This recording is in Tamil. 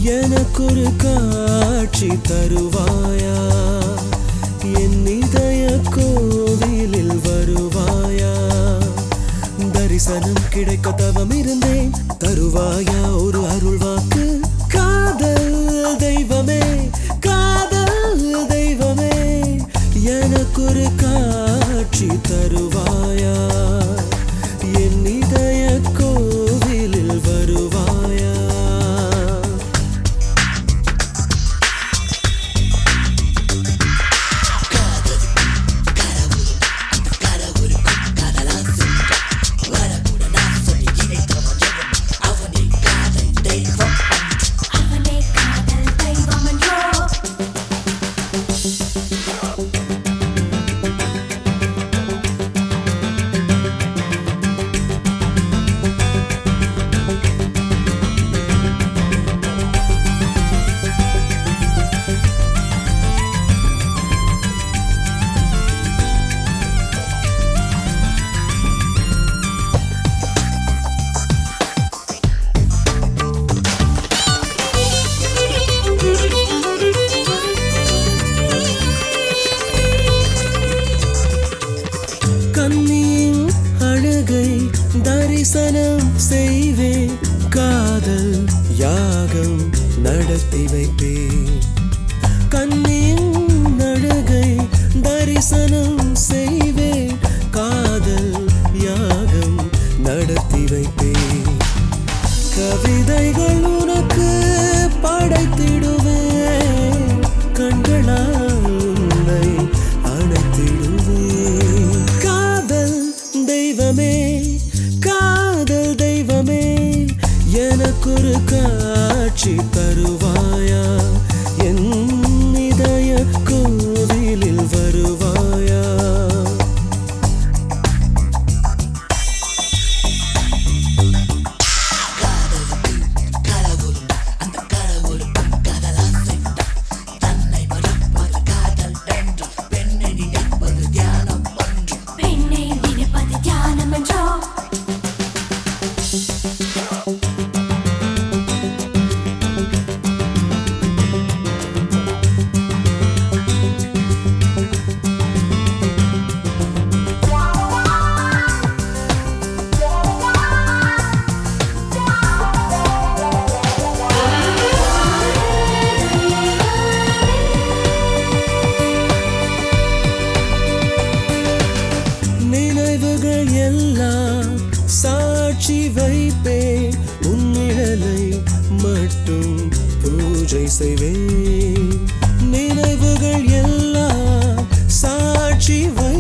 எனக்கொரு காட்சி தருவாயா என் இதய கோவிலில் வருவாயா தரிசனம் கிடைக்க தவம் இருந்தேன் தருவாயா ஒரு அருள் வாக்கு காதல் தெய்வமே காதல் தெய்வமே எனக்கொரு காட்சி தருவாயா என் இதய கோவிலில் வருவாயா அவனே காதல் தெய்வமன்றோ கண்ணியின் அழகை தரிசனம் செய்வேன் காதல் யாகம் நடத்தி வைப்பேன் கண்ணியின் அழகை தரிசனம் செய்வேன் காதல் யாகம் நடத்தி வைப்பேன் கவிதைகள் உனக்கு படைத்திடுவேன் கண்களால் உன்னை அணைத்திடுவேன் காதல் தெய்வமே காதல் தெய்வமே எனக்கொரு காட்சி தருவாயா என் இதய கோவிலில் வருவாயா பெண்ணை நினைப்பது தியானமன்றோ நினைவுகள் எல்லாம் சாட்சி வைப்பேன் உன் நிழலை மட்டும் பூஜை செய்வேன் நினைவுகள் எல்லாம் சாட்சி வை